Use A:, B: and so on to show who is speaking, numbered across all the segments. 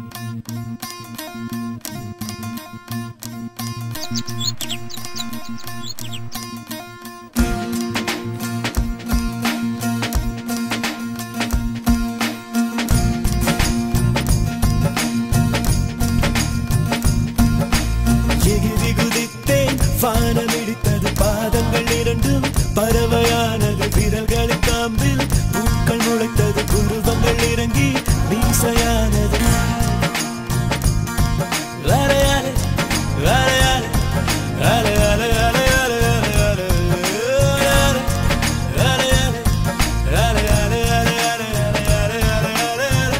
A: எகிரி குதித்தேன் வானம் இடித்தது பாதங்கள் இரண்டும் பறவையானது விரல்களின் காம்பில் பூக்கள் முளைத்தது புருவங்கள் இறங்கி மீசையானது அலையாலே, அலையாலே, அலையாலே, அலையாலே, அலையாலே, அலையாலே, அலையாலே, அலையாலே, அலையாலே, அலையாலே.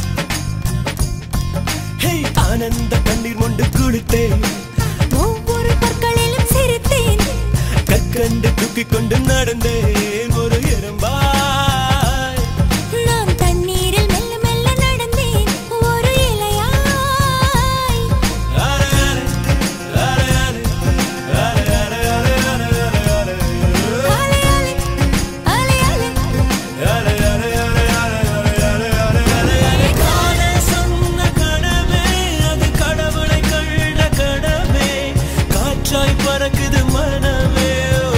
A: ஹே, ஆனந்த கண்ணீர் மொண்டு குளித்தேன்
B: ஒவ்வொரு பற்களிலும் சிரித்தேன்
A: கற்கண்டு தூக்கிக் கொண்டு நடந்தேன் ஒரு எறும்பாய்
B: நான் தண்ணீரில் மெல்ல மெல்ல நடந்தேன் ஒரு இலையாய்
A: அலையாலே, அலையாலே, அலையாலே, அலையாலே, அலையாலே,
B: அலையாலே, அலையாலே.
A: அலையாலே, அலையாலே, அலையாலே, அலையாலே. காதல் சொன்ன கனவே, அது கடவுளை கண்ட கனவே. காற்றாய் பறக்குது மனமே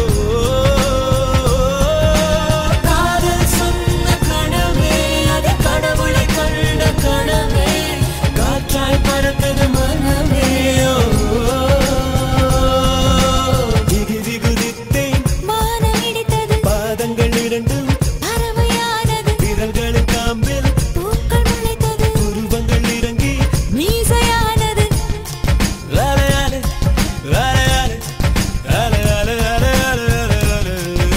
A: காதல் சொன்ன கனவே அது கடவுளை கண்ட கனவே காற்றாய் பறக்குது மனமே எகிரி குதித்தேன்
B: வானம் இடித்தது
A: பாதங்கள் இரண்டும்
B: பறவையானது
A: விரல்களின் காம்பில்
B: பூக்கள் முளைத்தது
A: உருவங்கள் இறங்கி
B: மீசையானது
A: அலையாலே, அலையாலே, அலையாலே, அலையாலே, அலையாலே,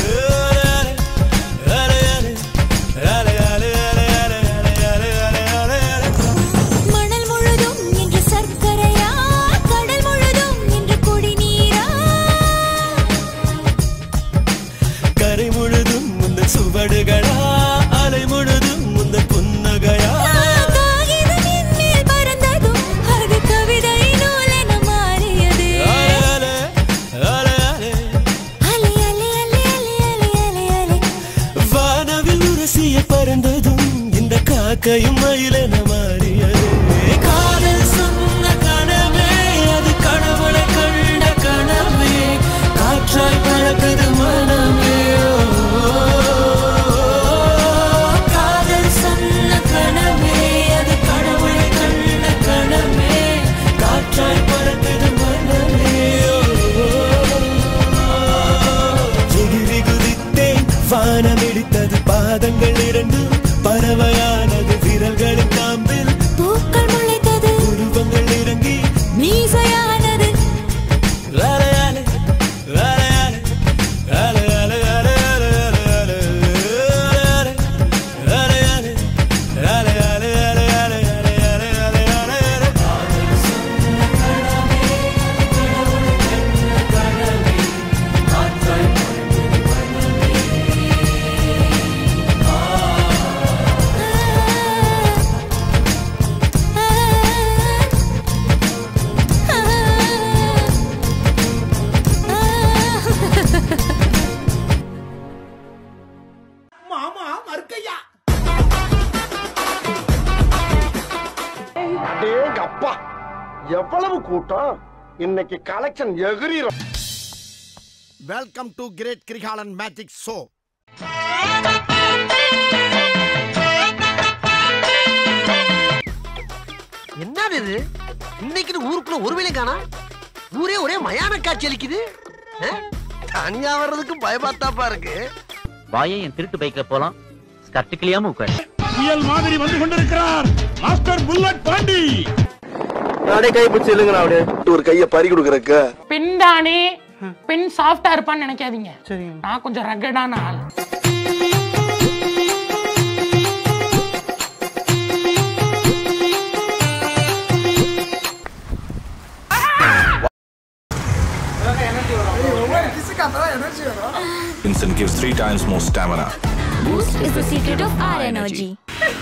A: அலையாலே, அலையாலே, அலையாலே, அலையாலே, அலையாலே.
B: மணல் முழுதும் என்று சர்க்கரையா கடல் முழுதும் என்று குடிநீரா
A: கரை முழுதும் முந்த சுவடுகளா அலை முழுதும் முந்த புன்னகையா
B: காகிதம் என்மேல் பறந்ததும் அது கவிதை நூலென மாறியது
A: அலையாலே, அலையாலே,
B: அலை அலை அலை அலை அலை அலை அலை
A: வானவில் உரசிய பறந்ததும் இந்த காக்கையும் மயிலென மாறியது காதல் சொன்ன கனவே அது கடவுளை கண்ட கனவே காற்றாய் பறக்குது மனமே காதல் சொன்ன கனவே அது கடவுளை கண்ட கனவே காற்றாய் பறக்குது மனமே எகிரி குதித்தேன் வானம் இடித்தது பாதங்கள் இரண்டும் பறவையானது விரல்களின் காம்பில்
B: பூக்கள் முளைத்தது
A: உருவங்கள் இறங்கி
B: மீசையானது
A: அலையாலே, அலையாலே, அலையாலே, அலையாலே, அலையாலே, அலையாலே, அலையாலே, அலையாலே, அலையாலே, அலையாலே.
C: மாமா மறுக்கையா
D: டேய் அப்பா எவ்வளவு கூட்டம் இன்னைக்கு கலெக்ஷன் எகிரிரும்
C: welcome to great Kirikalan magic show
E: என்னது இது இன்னைக்கு ஊருக்குள்ள ஒரு வேலை காணா ஊரே ஒரே மயான காட்சி அளிக்குது ஆ? தனியா வர்றதுக்கு பயமாத்தாப்பா இருக்கு
F: வாயே என் திருட்டு பைக்ல போலாம் ஸ்கர்ட் கிளியாம உட்காரு
G: புயல் மாதிரி வந்து கொண்டிருக்கிறார் மாஸ்டர் புல்லட் பாண்டி
D: அப்படியே கை பிடிச்சி இல்லைங்க அப்படியே ஒரு கைய பறி கொடுக்கறக்க
H: பெண் தானே பெண் சாஃப்டா இருப்பான்னு நினைக்காதீங்க நான் கொஞ்சம் ரகடான ஆள்
I: Vincent gives three times more stamina.
B: Boost is the secret of our energy.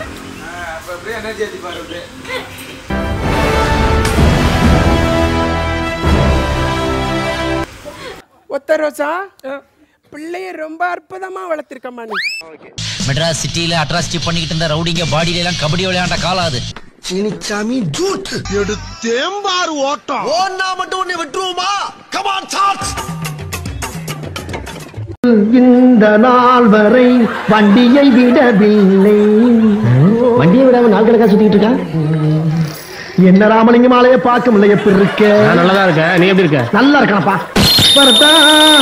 J: ஒத்த ரோசா பிள்ளைய ரொம்ப அற்புதமா வளர்த்திருக்கம்மா நீ
F: மெட்ராஸ் சிட்டில அட்ராசிட்டி பண்ணிக்கிட்டு இருந்த ரவுடிங்க பாடியில எல்லாம் கபடி விளையாண்ட காலம் அது
E: சீனிச்சாமி ஜூட்
C: எடுத்தேம்பாரு ஓட்டம்
E: ஓன்னா மட்டும் உன்னை விட்டுருவோமா கமான் சார்ஜ்
K: இந்த நாள் வரை வண்டியை விடவில்லை வண்டியை விடாம நாள் கணக்கா சுத்திட்டு இருக்கா என்ன ராமலிங்கம் ஆலைய பார்க்க முடியல எப்படி இருக்க நல்லதா இருக்க நீ எப்படி இருக்க நல்லா இருக்கானப்பா வரட்டா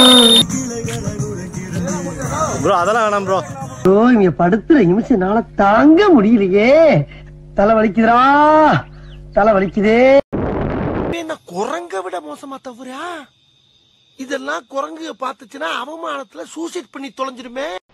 C: ப்ரோ அதெல்லாம் வேணாம் ப்ரோ
K: ஐயோ இங்க படுத்துற நிமிஷம்னால தாங்க முடியலையே தலை வலிக்குதுடா தலை வலிக்குதே
E: என்ன குரங்க விட மோசமா தவிரா இதெல்லாம் குரங்கு பார்த்துச்சுன்னா அவமானத்துல சூசைட் பண்ணி தொலைஞ்சிருமே